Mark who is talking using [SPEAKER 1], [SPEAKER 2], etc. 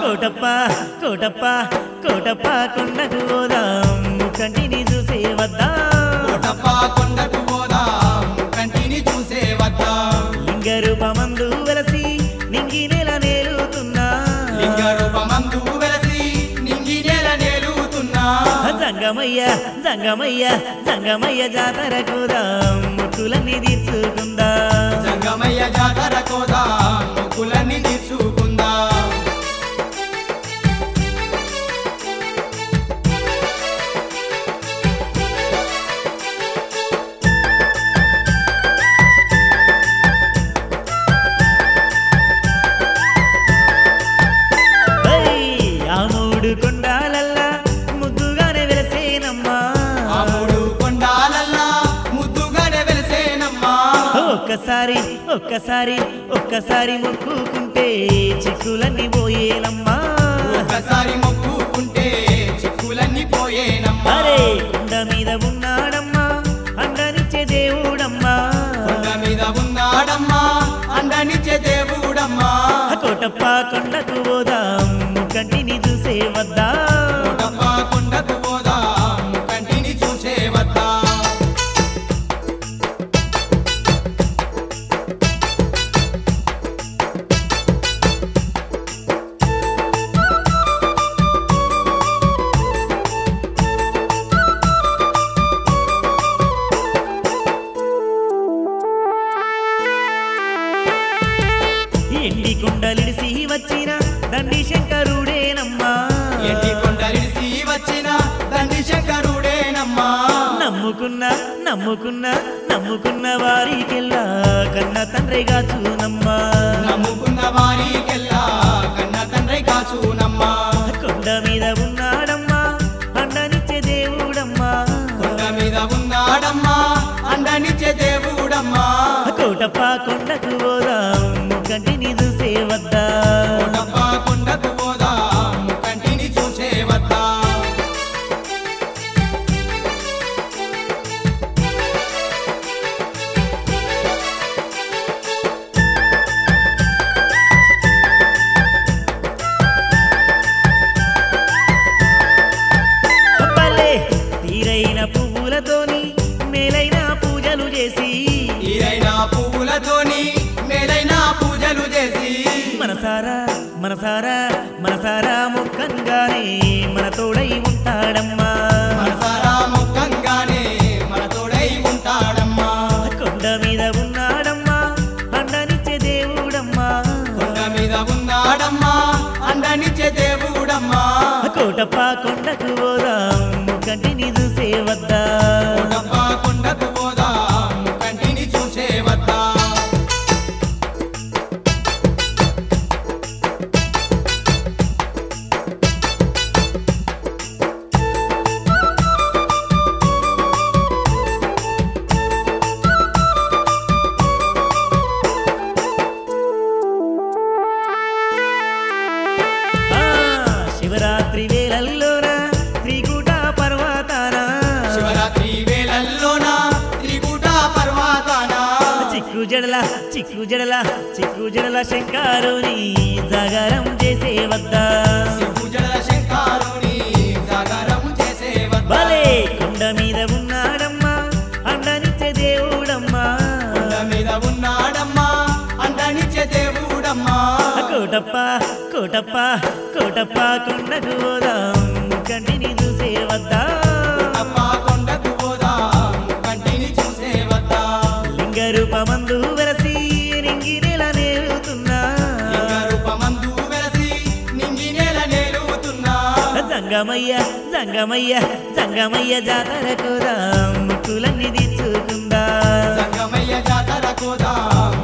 [SPEAKER 1] కోటప్ప కోటప్ప కోటప్ప కొండకు పోదాం కంటిని చూసే వద్దాం
[SPEAKER 2] కోటప్ప కొండకు పోదాం కంటిని చూసే వద్దాం
[SPEAKER 1] లింగ రూపమందు వెలసి నింగి నెల నేలుతున్నా
[SPEAKER 2] లింగ రూపమందు వెలసి నింగి నేల నేలుతున్నా
[SPEAKER 1] జంగమయ్య జంగమయ్య జంగమయ్య జాతర కూదాం ముక్కులన్నీ తీర్చుకుందాం
[SPEAKER 2] జంగమయ్య జాతర కోదాం మొక్కులన్నీ తీర్చుకుందాం
[SPEAKER 1] ఏయ్, ఆ మూడు కొండాలల్లా ముద్దుగానే వెలసేనమ్మా
[SPEAKER 2] ఆ మూడు కొండాలల్లా ముద్దుగానే వెలిసేనమ్మా
[SPEAKER 1] ఒక్కసారి ఒక్కసారి ఒక్కసారి మొక్కుకుంటే చిక్కులన్నీ పోయేనమ్మా
[SPEAKER 2] ఒకసారి మొక్కుకుంటే చిక్కులన్నీ పోయేనమ్మా
[SPEAKER 1] అరే కొండ మీద ఉన్నాడమ్మా అండనిచ్చే దేవుడమ్మా
[SPEAKER 2] కొండ మీద ఉన్నాడమ్మా అండనిచ్చే దేవుడమ్మా
[SPEAKER 1] కోటప్ప కొండకు పోదాం కంటిని చూసే వద్దా
[SPEAKER 2] కోటప్ప కొండకు పోదాం కంటిని చూసే వద్దా
[SPEAKER 1] ఎండి కొండలిడిసి వచ్చిన దండి శంకరుడేనమ్మా
[SPEAKER 2] ఎట్టి కొండలిసి వచ్చిన దండి శంకరుడేనమ్మా
[SPEAKER 1] నమ్ముకున్న నమ్ముకున్న నమ్ముకున్న వారికెల్లా కన్న తండ్రిగా చూనమ్మా
[SPEAKER 2] నమ్ముకున్న వారికెల్లా కన్న తండ్రి కాచునమ్మా
[SPEAKER 1] కొండ మీద ఉన్నాడమ్మా అండనిచ్చే దేవుడమ్మా
[SPEAKER 2] కొండ మీద ఉన్నాడమ్మా అండనిచ్చే దేవుడమ్మా
[SPEAKER 1] కోటప్ప కొండకు పోదాం కంటిని చూసే వద్దా
[SPEAKER 2] కోటప్ప కొండకు పోదాం కంటిని చూసే వద్దా
[SPEAKER 1] భలే తీరైన పువ్వులతోని మేలైన పూజలు చేసి
[SPEAKER 2] ఈరైన పువ్వులతోని మేలైన పూజలు చేసి
[SPEAKER 1] మనసారా మనసారా మనసారా ముఖంగానే మన తోడై ఉంటాడమ్మా
[SPEAKER 2] మనసారా ముఖంగానే మన తోడై ఉంటాడమ్మా
[SPEAKER 1] కొండ మీద ఉన్నాడమ్మా అండనిచ్చే దేవుడమ్మా
[SPEAKER 2] కొండ మీద ఉన్నాడమ్మా అండనిచ్చే దేవుడమ్మా
[SPEAKER 1] కోటప్ప కొండకు పోదాం కంటిని చూసే వద్దా
[SPEAKER 2] కోటప్ప కొండకు పోదాం కంటిని చూసే వద్దా
[SPEAKER 1] ఆ, శివరాత్రి వేళల్లోన త్రికూట పర్వతాన
[SPEAKER 2] శివరాత్రి వేళల్లోన త్రికూట పర్వతాన
[SPEAKER 1] చిక్కు జడల చిక్కు జడల చిక్కు జడల శంకారుని జాగారం చేసే వద్దా
[SPEAKER 2] పూజల శంకారుని జాగరం చేసే వద్దా
[SPEAKER 1] భలే కొండ మీద ఉన్నాడమ్మా అండనిచ్చే దేవుడమ్మా
[SPEAKER 2] కొండ మీద ఉన్నాడమ్మా అండనిచ్చే దేవుడమ్మా
[SPEAKER 1] కోటప్ప కోటప్ప కోటప్ప కొండకు పోదాం కంటిని చూసే వద్దా
[SPEAKER 2] కోటప్ప కొండకు పోదాం కంటిని చూసే వద్దా
[SPEAKER 1] లింగ రూపమందు వెలసి రింగి నెల నేలుతున్నా
[SPEAKER 2] లింగ రూపమందు వెలసి నింగి నేల నేలుతున్నా
[SPEAKER 1] జంగమయ్య జంగమయ్య జంగమయ్య జాతర కోదాం ముక్కులన్నీ తీర్చుకుందా
[SPEAKER 2] సంగమయ్య జాతర కోదాం